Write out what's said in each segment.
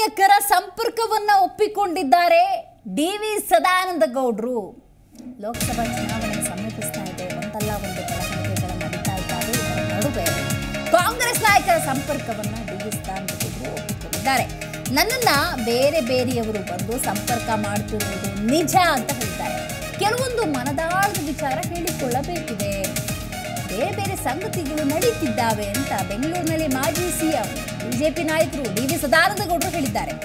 ನಾಯಕರ ಸಂಪರ್ಕವನ್ನ ಒಪ್ಪಿಕೊಂಡಿದ್ದಾರೆ D V Sadananda ಗೌಡ್ರು ಲೋಕಸಭಾ ಚುನಾವಣೆ ಸಮೀಪಿಸ್ತಾ ಇದೆ ಒಂದಲ್ಲ ಒಂದು ಬೆಳವಣಿಗೆಗಳು ನಡೀತಾ ಇದ್ದಾವೆ ಇದರ ನಡುವೆ ಕಾಂಗ್ರೆಸ್ ನಾಯಕರ ಸಂಪರ್ಕವನ್ನ ಡಿ ವಿ ಸದಾನಂದ ಗೌಡ್ರು ಒಪ್ಪಿಕೊಂಡಿದ್ದಾರೆ ನನ್ನನ್ನ ಬೇರೆ ಬೇರೆಯವರು ಬಂದು ಸಂಪರ್ಕ ಮಾಡ್ತಿರುವುದು ನಿಜ ಅಂತ ಹೇಳ್ತಾರೆ ಕೆಲವೊಂದು ಮನದಾಳದ ವಿಚಾರ ಹೇಳಿಕೊಳ್ಳಬೇಕಿದೆ ಬೇರೆ ಬೇರೆ ಸಂಗತಿಗಳು ನಡೀತಿದ್ದಾವೆ ಅಂತ ಬೆಂಗಳೂರಿನಲ್ಲಿ ಮಾಜಿ ಸಿಎಂ ಬಿಜೆಪಿ ನಾಯಕರು ಡಿ ವಿ ಸದಾನಂದ ಗೌಡರು ಹೇಳಿದ್ದಾರೆ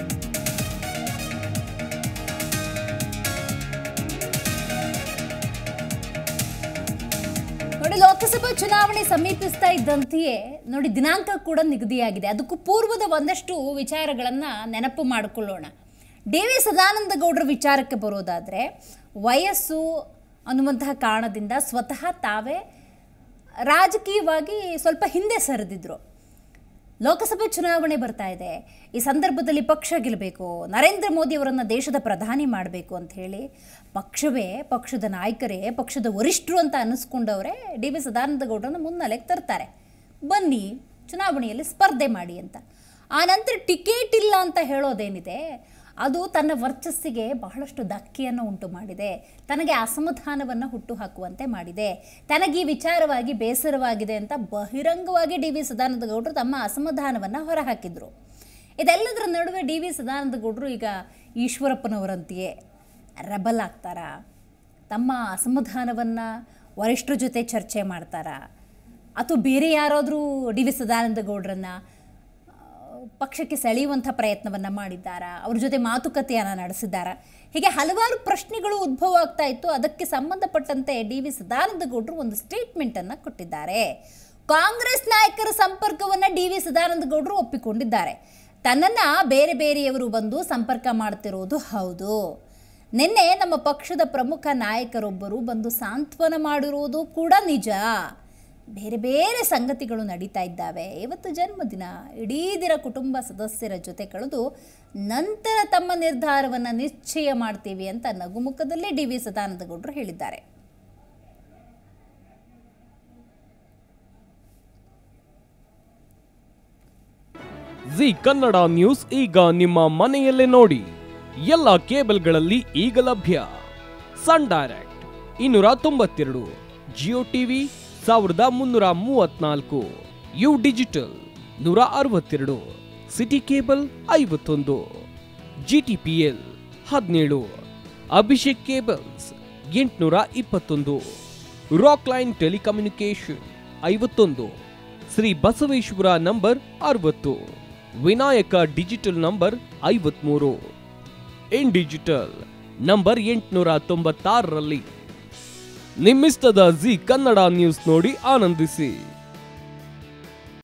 ನೋಡಿ ಲೋಕಸಭಾ ಚುನಾವಣೆ ಸಮೀಪಿಸ್ತಾ ಇದ್ದಂತೆಯೇ ನೋಡಿ ದಿನಾಂಕ ಕೂಡ ನಿಗದಿಯಾಗಿದೆ ಅದಕ್ಕೂ ಪೂರ್ವದ ಒಂದಷ್ಟು ವಿಚಾರಗಳನ್ನ ನೆನಪು ಮಾಡಿಕೊಳ್ಳೋಣ ಡಿ ವಿ ಸದಾನಂದ ಗೌಡರ ವಿಚಾರಕ್ಕೆ ಬರೋದಾದ್ರೆ ವಯಸ್ಸು ಅನ್ನುವಂತಹ ಕಾರಣದಿಂದ ಸ್ವತಃ ತಾವೇ ರಾಜಕೀಯವಾಗಿ ಸ್ವಲ್ಪ ಹಿಂದೆ ಸರಿದಿದ್ರು ಲೋಕಸಭೆ ಚುನಾವಣೆ ಬರ್ತಾ ಇದೆ ಈ ಸಂದರ್ಭದಲ್ಲಿ ಪಕ್ಷ ಗೆಲ್ಲಬೇಕು ನರೇಂದ್ರ ಮೋದಿ ಅವರನ್ನು ದೇಶದ ಪ್ರಧಾನಿ ಮಾಡಬೇಕು ಅಂತ ಹೇಳಿ ಪಕ್ಷವೇ ಪಕ್ಷದ ನಾಯಕರೇ ಪಕ್ಷದ ವರಿಷ್ಠರು ಅಂತ ಅನ್ನಿಸ್ಕೊಂಡವರೇ ಡಿ ವಿ ಸದಾನಂದ ಗೌಡರನ್ನ ಮುನ್ನೆಲೆಗೆ ತರ್ತಾರೆ ಬನ್ನಿ ಚುನಾವಣೆಯಲ್ಲಿ ಸ್ಪರ್ಧೆ ಮಾಡಿ ಅಂತ ಆ ನಂತರ ಟಿಕೆಟ್ ಇಲ್ಲ ಅಂತ ಹೇಳೋದೇನಿದೆ ಅದು ತನ್ನ ವರ್ಚಸ್ಸಿಗೆ ಬಹಳಷ್ಟು ಧಕ್ಕೆಯನ್ನು ಉಂಟು ಮಾಡಿದೆ ತನಗೆ ಅಸಮಾಧಾನವನ್ನು ಹುಟ್ಟು ಹಾಕುವಂತೆ ಮಾಡಿದೆ ತನಗೆ ಈ ವಿಚಾರವಾಗಿ ಬೇಸರವಾಗಿದೆ ಅಂತ ಬಹಿರಂಗವಾಗಿ ಡಿ ವಿ ಸದಾನಂದ ಗೌಡರು ತಮ್ಮ ಅಸಮಾಧಾನವನ್ನು ಹೊರಹಾಕಿದ್ರು ಇದೆಲ್ಲದರ ನಡುವೆ ಡಿ ವಿ ಸದಾನಂದ ಗೌಡರು ಈಗ ಈಶ್ವರಪ್ಪನವರಂತೆಯೇ ರೆಬಲ್ ಆಗ್ತಾರಾ ತಮ್ಮ ಅಸಮಾಧಾನವನ್ನು ವರಿಷ್ಠರ ಜೊತೆ ಚರ್ಚೆ ಮಾಡ್ತಾರಾ ಅಥವಾ ಬೇರೆ ಯಾರಾದರೂ ಡಿ ವಿ ಸದಾನಂದ ಗೌಡ್ರನ್ನ ಪಕ್ಷಕ್ಕೆ ಸೆಳೆಯುವಂಥ ಪ್ರಯತ್ನವನ್ನು ಮಾಡಿದ್ದಾರಾ ಅವ್ರ ಜೊತೆ ಮಾತುಕತೆಯನ್ನು ನಡೆಸಿದ್ದಾರಾ ಹೀಗೆ ಹಲವಾರು ಪ್ರಶ್ನೆಗಳು ಉದ್ಭವ ಆಗ್ತಾ ಇತ್ತು ಅದಕ್ಕೆ ಸಂಬಂಧಪಟ್ಟಂತೆ ಡಿ ವಿ ಸದಾನಂದ ಗೌಡರು ಒಂದು ಸ್ಟೇಟ್ಮೆಂಟನ್ನು ಕೊಟ್ಟಿದ್ದಾರೆ ಕಾಂಗ್ರೆಸ್ ನಾಯಕರ ಸಂಪರ್ಕವನ್ನು ಡಿ ವಿ ಸದಾನಂದ ಗೌಡರು ಒಪ್ಪಿಕೊಂಡಿದ್ದಾರೆ ತನ್ನನ್ನು ಬೇರೆ ಬೇರೆಯವರು ಬಂದು ಸಂಪರ್ಕ ಮಾಡ್ತಿರೋದು ಹೌದು ನಿನ್ನೆ ನಮ್ಮ ಪಕ್ಷದ ಪ್ರಮುಖ ನಾಯಕರೊಬ್ಬರು ಬಂದು ಸಾಂತ್ವನ ಮಾಡಿರೋದು ಕೂಡ ನಿಜ ಬೇರೆ ಬೇರೆ ಸಂಗತಿಗಳು ನಡೀತಾ ಇದ್ದಾವೆ ಇವತ್ತು ಜನ್ಮದಿನ ಇಡೀ ದಿನ ಕುಟುಂಬ ಸದಸ್ಯರ ಜೊತೆ ಕಳೆದು ನಂತರ ತಮ್ಮ ನಿರ್ಧಾರವನ್ನು ನಿಶ್ಚಯ ಮಾಡ್ತೀವಿ ಅಂತ ನಗುಮುಖದಲ್ಲೇ ಡಿ ವಿ ಸದಾನಂದ ಗೌಡರು ಹೇಳಿದ್ದಾರೆ ಜಿ ಕನ್ನಡ ನ್ಯೂಸ್ ಈಗ ನಿಮ್ಮ ಮನೆಯಲ್ಲೇ ನೋಡಿ ಎಲ್ಲ ಕೇಬಲ್ಗಳಲ್ಲಿ ಈಗ ಲಭ್ಯ ಸನ್ ಡೈರೆಕ್ಟ್ ಇನ್ನೂರ ತೊಂಬತ್ತೆರಡು ಜಿಯೋ ಟಿವಿ ಸಾವಿರದ ಮುನ್ನೂರ ಮೂವತ್ನಾಲ್ಕು ಯು ಡಿಜಿಟಲ್ ನೂರ ಅರವತ್ತೆರಡು ಸಿಟಿ ಕೇಬಲ್ ಐವತ್ತೊಂದು ಜಿ ಟಿ ಪಿ ಎಲ್ ಹದಿನೇಳು ಅಭಿಷೇಕ್ ಕೇಬಲ್ಸ್ ಎಂಟುನೂರ ಇಪ್ಪತ್ತೊಂದು ರಾಕ್ ಲೈನ್ ಟೆಲಿಕಮ್ಯುನಿಕೇಶನ್ ಐವತ್ತೊಂದು ಶ್ರೀ ಬಸವೇಶ್ವರ ನಂಬರ್ ಅರವತ್ತು ವಿನಾಯಕ ಡಿಜಿಟಲ್ ನಂಬರ್ ಐವತ್ಮೂರು ಇನ್ ಡಿಜಿಟಲ್ ನಂಬರ್ ಎಂಟುನೂರ ತೊಂಬತ್ತಾರರಲ್ಲಿ ನಿಮ್ಮಿಸ್ತದ ಜಿ ಕನ್ನಡ ನ್ಯೂಸ್ ನೋಡಿ ಆನಂದಿಸಿ